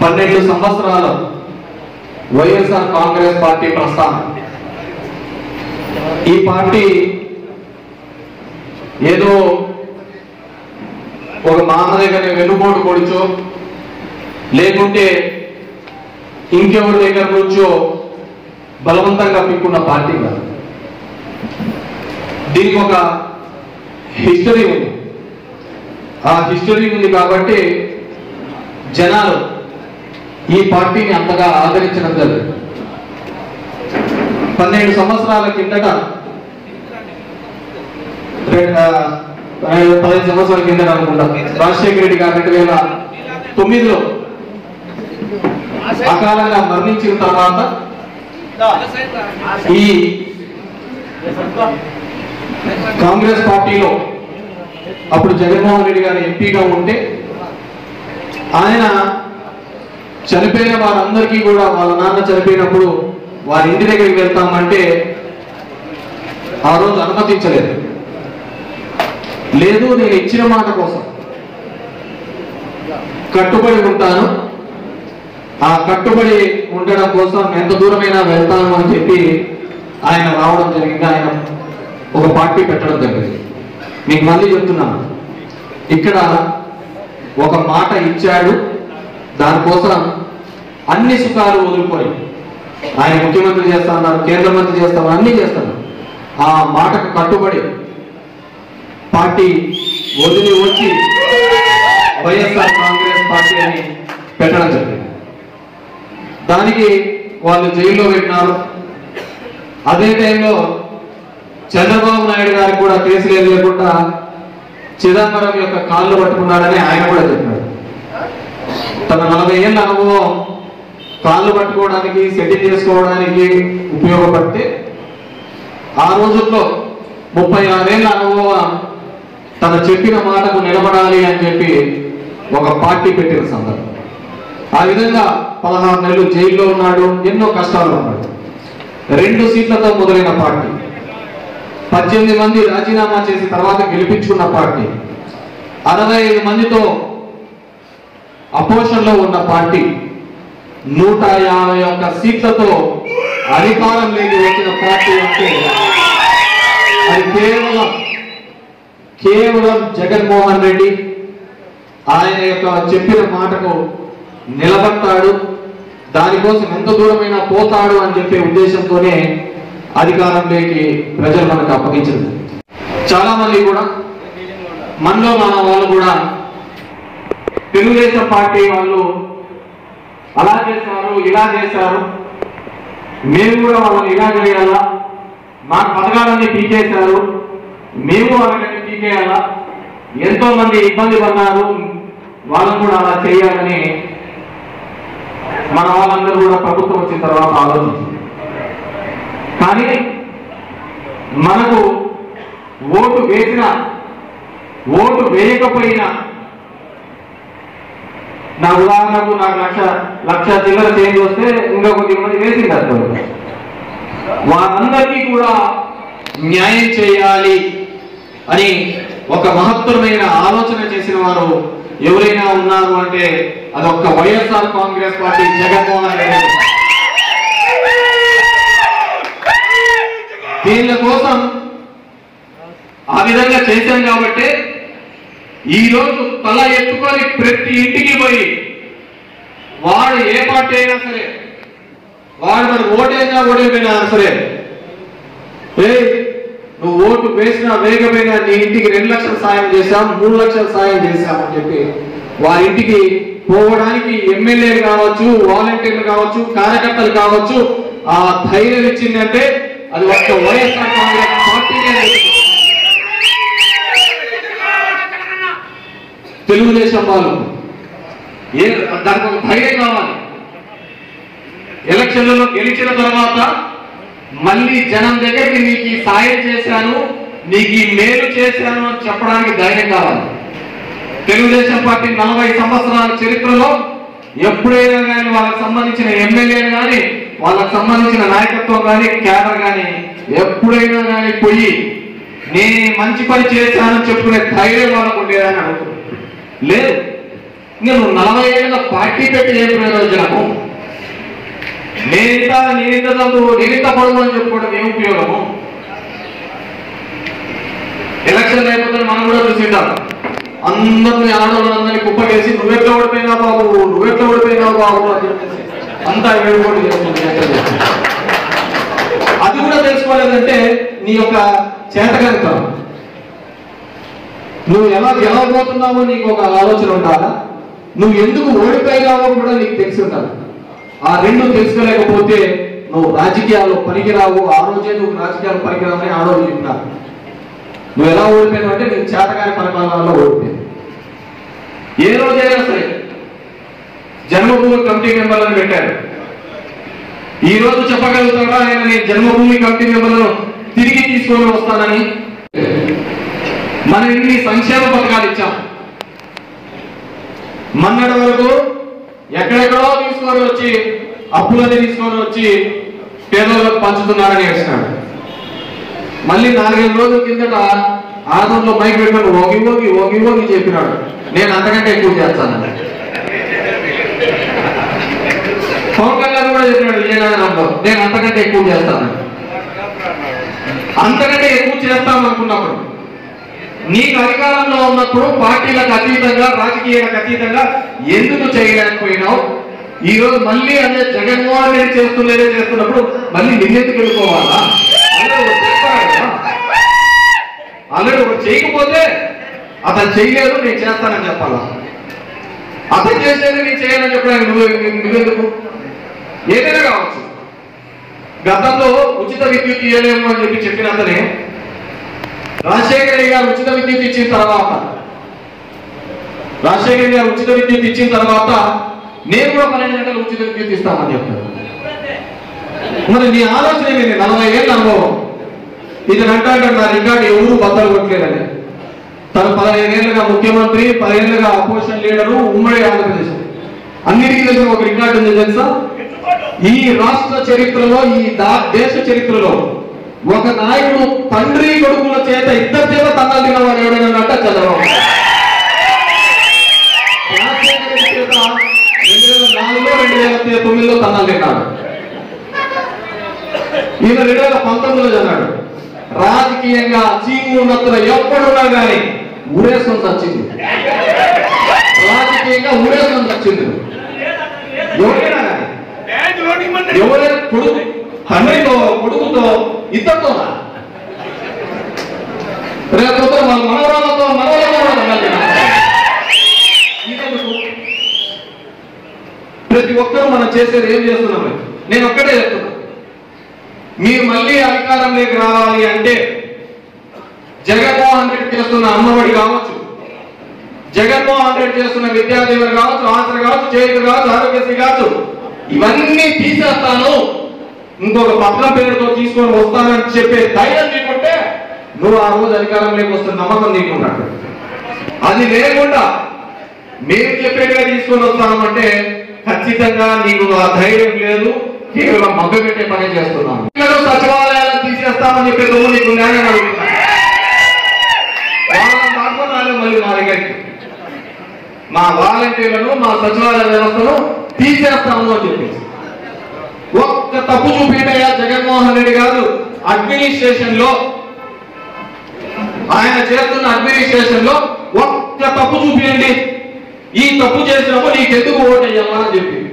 పన్నెండు సంవత్సరాల వైఎస్ఆర్ కాంగ్రెస్ పార్టీ ప్రస్థానం ఈ పార్టీ ఏదో ఒక మామ దగ్గర వెన్నుపోటు పొడిచో లేకుంటే ఇంకెవరి దగ్గర నుంచో బలవంతంగా పిక్కున్న పార్టీ కాదు దీనికి ఒక హిస్టరీ ఉంది ఆ హిస్టరీ ఉంది కాబట్టి జనాలు ఈ పార్టీని అంతగా ఆదరించడం జరిగింది పన్నెండు సంవత్సరాల కిందట రె- ఆ, పదిహేను పదిహేను సంవత్సరాల కిందట అనుకుంటా రాజశేఖర రెడ్డి గారు రెండు వేల తొమ్మిదిలో అకాలంగా మరణించిన తర్వాత ఈ కాంగ్రెస్ పార్టీలో అప్పుడు జగన్మోహన్ రెడ్డి గారు ఎంపీగా ఉంటే ఆయన చనిపోయిన వారందరికీ కూడా వాళ్ళ నాన్న చనిపోయినప్పుడు వారి ఇంటి దగ్గరికి వెళ్తామంటే ఆ రోజు అనుమతించలేదు లేదు నేను ఇచ్చిన మాట కోసం కట్టుబడి ఉంటాను ఆ కట్టుబడి ఉండడం కోసం ఎంత దూరమైనా వెళ్తాను అని చెప్పి ఆయన రావడం జరిగింది ఆయన ఒక పార్టీ పెట్టడం జరిగింది మీకు మళ్ళీ చెప్తున్నాను ఇక్కడ ఒక మాట ఇచ్చాడు దానికోసం అన్ని సుఖాలు వదులుకొని ఆయన ముఖ్యమంత్రి చేస్తా ఉన్నారు కేంద్ర మంత్రి చేస్తా ఉన్నారు అన్ని చేస్తారు ఆ మాటకు కట్టుబడి పార్టీ వదిలి వచ్చి వైఎస్ఆర్ కాంగ్రెస్ పార్టీ అని పెట్టడం జరిగింది దానికి వాళ్ళు జైల్లో పెట్టినారు అదే టైంలో చంద్రబాబు నాయుడు గారికి కూడా కేసు లేదు లేకుండా చిదంబరం యొక్క కాళ్ళు పట్టుకున్నాడని ఆయన కూడా చెప్పాడు తన నలభై ఏళ్ళ అనుభవం కాళ్ళు పట్టుకోవడానికి సెటిల్ చేసుకోవడానికి ఉపయోగపడితే ఆ రోజుల్లో ముప్పై ఆరేళ్ల అనుభవం తన చెప్పిన మాటకు నిలబడాలి అని చెప్పి ఒక పార్టీ పెట్టిన సందర్భం ఆ విధంగా పదహారు నెలలు జైల్లో ఉన్నాడు ఎన్నో కష్టాలు ఉన్నాడు రెండు సీట్లతో మొదలైన పార్టీ పద్దెనిమిది మంది రాజీనామా చేసి తర్వాత గెలిపించుకున్న పార్టీ అరవై ఐదు మందితో అపోషన్లో ఉన్న పార్టీ నూట యాభై ఒక్క సీట్లతో అధికారంలోకి వచ్చిన పార్టీ అంటే అది కేవలం కేవలం జగన్మోహన్ రెడ్డి ఆయన యొక్క చెప్పిన మాటకు నిలబడతాడు దానికోసం ఎంత దూరమైనా పోతాడు అని చెప్పే ఉద్దేశంతోనే అధికారంలోకి ప్రజలు మనకు అప్పగించింది చాలా మంది కూడా మనలో మన వాళ్ళు కూడా తెలుగుదేశం పార్టీ వాళ్ళు అలా చేశారు ఇలా చేశారు మేము కూడా వాళ్ళని ఇలా చేయాలా మా పథకాలన్నీ పీకేశారు మేము వాళ్ళని పీకేయాలా ఎంతో మంది ఇబ్బంది పడినారు వాళ్ళని కూడా అలా చేయాలని మన వాళ్ళందరూ కూడా ప్రభుత్వం వచ్చిన తర్వాత ఆలోచించింది కానీ మనకు ఓటు వేసిన ఓటు వేయకపోయినా నా ఉదాహరణకు నాకు లక్ష లక్ష చిల్లర చేంజ్ వస్తే ఇంకా కొద్ది మంది వేసింది అర్థం వారందరికీ కూడా న్యాయం చేయాలి అని ఒక మహత్తరమైన ఆలోచన చేసిన వారు ఎవరైనా ఉన్నారు అంటే అదొక్క వైఎస్ఆర్ కాంగ్రెస్ పార్టీ జగన్మోహన్ రెడ్డి దీనిల కోసం ఆ విధంగా చేశాం కాబట్టి ఈ రోజు తల ఎత్తుకొని ప్రతి ఇంటికి పోయి వాడు ఏ పార్టీ అయినా సరే వాడు మరి ఓటైనా ఓడిపోయినా సరే ఏ నువ్వు ఓటు వేసినా వేగమైనా నీ ఇంటికి రెండు లక్షల సాయం చేశాం మూడు లక్షల సాయం చేశాం అని చెప్పి వారి ఇంటికి పోవడానికి ఎమ్మెల్యేలు కావచ్చు వాలంటీర్లు కావచ్చు కార్యకర్తలు కావచ్చు ఆ ధైర్యం ఇచ్చిందంటే అది ఒక్క వైఎస్ఆర్ కాంగ్రెస్ పార్టీనే అని చెప్పి తెలుగుదేశం వాళ్ళు ఏ దానికి ఒక ధైర్యం కావాలి ఎలక్షన్లలో గెలిచిన తర్వాత మళ్ళీ జనం దగ్గరికి నీకు ఈ సాయం చేశాను నీకు ఈ మేలు చేశాను అని చెప్పడానికి ధైర్యం కావాలి తెలుగుదేశం పార్టీ నలభై సంవత్సరాల చరిత్రలో ఎప్పుడైనా కానీ వాళ్ళకి సంబంధించిన ఎమ్మెల్యేలు కానీ వాళ్ళకి సంబంధించిన నాయకత్వం కానీ క్యాడర్ కానీ ఎప్పుడైనా కానీ పోయి నేను మంచి పని చేశానని చెప్పుకునే ధైర్యం వాళ్ళకు ఉండేదని అడుగుతున్నాను లేదు ఇంకా నువ్వు నలభై ఏళ్ళ పార్టీ పెట్టి ఏం ప్రయోజనము నేనింత నేనింత చదువు నేనింత పడుగు అని చెప్పుకోవడం ఏం ఉపయోగము ఎలక్షన్ అయిపోతే మనం కూడా చూసింటాం అందరిని ఆడవాళ్ళందరినీ కుప్పకేసి నువ్వెట్లా ఓడిపోయినా బాబు నువ్వెట్లా ఓడిపోయినావు బాబు అని చెప్పేసి అంతా వేడుకోటి చేసుకుంటూ చేస్తారు. అది కూడా తెలుసుకోలేదంటే నీ యొక్క చేతకంతం నువ్వు ఎలా గెలవబోతున్నావో నీకు ఒక ఆలోచన ఉండాలా నువ్వు ఎందుకు ఓడిపోయినావో కూడా నీకు తెలిసి ఉండాలి ఆ రెండు తెలుసుకోలేకపోతే నువ్వు రాజకీయాల్లో పనికిరావు ఆ రోజే నువ్వు రాజకీయాలు పనికిరావని ఆ రోజు చెప్పినారు నువ్వు ఎలా ఓడిపోయినావు అంటే నీకు చేతకాని పరిపాలనలో ఓడిపోయింది ఏ రోజైనా సరే జన్మభూమి కమిటీ మెంబర్లను పెట్టారు ఈ రోజు చెప్పగలుగుతాడా ఆయన నేను జన్మభూమి కమిటీ మెంబర్లను తిరిగి తీసుకొని వస్తానని మనం ఇన్ని సంక్షేమ పథకాలు ఇచ్చాం మొన్నటి వరకు ఎక్కడెక్కడో తీసుకొని వచ్చి అప్పులన్నీ తీసుకొని వచ్చి పేదలకు పంచుతున్నారని వేసినాడు మళ్ళీ నాలుగైదు రోజుల కిందట ఆదంలో మైక్ పెట్టుకొని ఓగి ఓగి ఓగి ఓగి చెప్పినాడు నేను అంతకంటే ఎక్కువ చేస్తాను పవన్ కళ్యాణ్ కూడా చెప్పినాడు విజయనగరంలో నేను అంతకంటే ఎక్కువ చేస్తాను అంతకంటే ఎక్కువ చేస్తాం అనుకున్నప్పుడు నీకు అధికారంలో ఉన్నప్పుడు పార్టీలకు అతీతంగా రాజకీయాలకు అతీతంగా ఎందుకు చేయలేకపోయినావు ఈ రోజు మళ్ళీ అదే జగన్మోహన్ రెడ్డి చేస్తున్నదే చేస్తున్నప్పుడు మళ్ళీ నిన్నెందుకు వెళ్ళిపోవాలా ఆల్రెడీ ఒకటి చెప్పాడు కదా. ఆల్రెడీ ఒకటి చేయకపోతే అతను చేయలేదు నేను చేస్తానని చెప్పాలా అతను చేసేది నేను చేయాలని చెప్పడానికి నువ్వు నువ్వెందుకు ఏదైనా కావచ్చు గతంలో ఉచిత విద్యుత్ ఇవ్వలేము అని చెప్పి చెప్పిన అతనే రాజశేఖర రెడ్డి గారు ఉచిత విద్యుత్ ఇచ్చిన తర్వాత రాజశేఖర రెడ్డి గారు ఉచిత విద్యుత్ ఇచ్చిన తర్వాత నేను కూడా పన్నెండు గంటలు ఉచిత విద్యుత్ ఇస్తామని చెప్పాను మరి నీ ఆలోచన ఏమైంది నలభై ఏళ్ళ అనుభవం ఇది అంటాడు నా రికార్డు ఎవరు బద్దలు కొట్టలేదని తను పదహైదేళ్లుగా ముఖ్యమంత్రి పదిహేనులుగా అపోజిషన్ లీడరు ఉమ్మడి ఆంధ్రప్రదేశ్ అన్నిటికీ తెలిసిన ఒక రికార్డు ఉంది తెలుసా ఈ రాష్ట్ర చరిత్రలో ఈ దా- దేశ చరిత్రలో ఒక నాయకుడు తండ్రి కొడుకుల చేత ఇద్దరు చేత తన్నాలు తిన్నవాడు ఎవడైనా ఉన్నట్ట చంద్రబాబు రాజశేఖర రెడ్డి చేత రెండు వేల నాలుగులో రెండు వేల తొమ్మిదిలో తన్నాలు తిన్నాడు ఈయన రెండు వేల పంతొమ్మిదిలో చదివాడు రాజకీయంగా చీము ఉన్నతులు ఎప్పుడున్నా కానీ ఊరేసుకొని వచ్చింది రాజకీయంగా ఊరేసుకొని వచ్చింది ఎవరైనా కానీ ఎవరైనా కొడుకు తండ్రితో కొడుకుతో ఇద్దరితోనా రేపు పొద్దున వాళ్ళ మనవరాలతో మనవరాలతో కూడా తన్నాలు ఇదెందుకు? ప్రతి ఒక్కరూ మనం చేసేది ఏం చేస్తున్నాం నేను ఒక్కటే చెప్తున్నా మీరు మళ్ళీ అధికారంలోకి రావాలి అంటే జగన్మోహన్ రెడ్డి చేస్తున్న అమ్మఒడి కావచ్చు జగన్మోహన్ రెడ్డి చేస్తున్న విద్యాదీవులు కావచ్చు ఆసర కావచ్చు చేతి కావచ్చు ఆరోగ్యశ్రీ కావచ్చు ఇవన్నీ తీసేస్తాను ఇంకొక పత్రం పేరుతో తీసుకొని వస్తానని చెప్పే ధైర్యం నీకుంటే నువ్వు ఆ రోజు అధికారంలోకి వస్తున్న నమ్మకం నీకున్నాడు అది లేకుండా మేము చెప్పేట్టుగా తీసుకొని వస్తామంటే ఖచ్చితంగా నీకు ఆ ధైర్యం లేదు కేవలం మగ్గ పెట్టే పని చేస్తున్నాం పిల్లలు సచివాలయాలను తీసేస్తామని చెప్పి నువ్వు నీకు న్యాయం అడుగుతున్నా వాళ్ళ మాత్రం రాలేదు మళ్ళీ మా దగ్గరికి మా వాలంటీర్లను మా సచివాలయ వ్యవస్థను తీసేస్తాము అని చెప్పేసి ఒక్క తప్పు చూపించయ్యా జగన్మోహన్ రెడ్డి గారు అడ్మినిస్ట్రేషన్ లో ఆయన చేస్తున్న అడ్మినిస్ట్రేషన్ లో ఒక్క తప్పు చూపించండి ఈ తప్పు చేసినప్పుడు నీకెందుకు ఓటు వేయాలా అని చెప్పి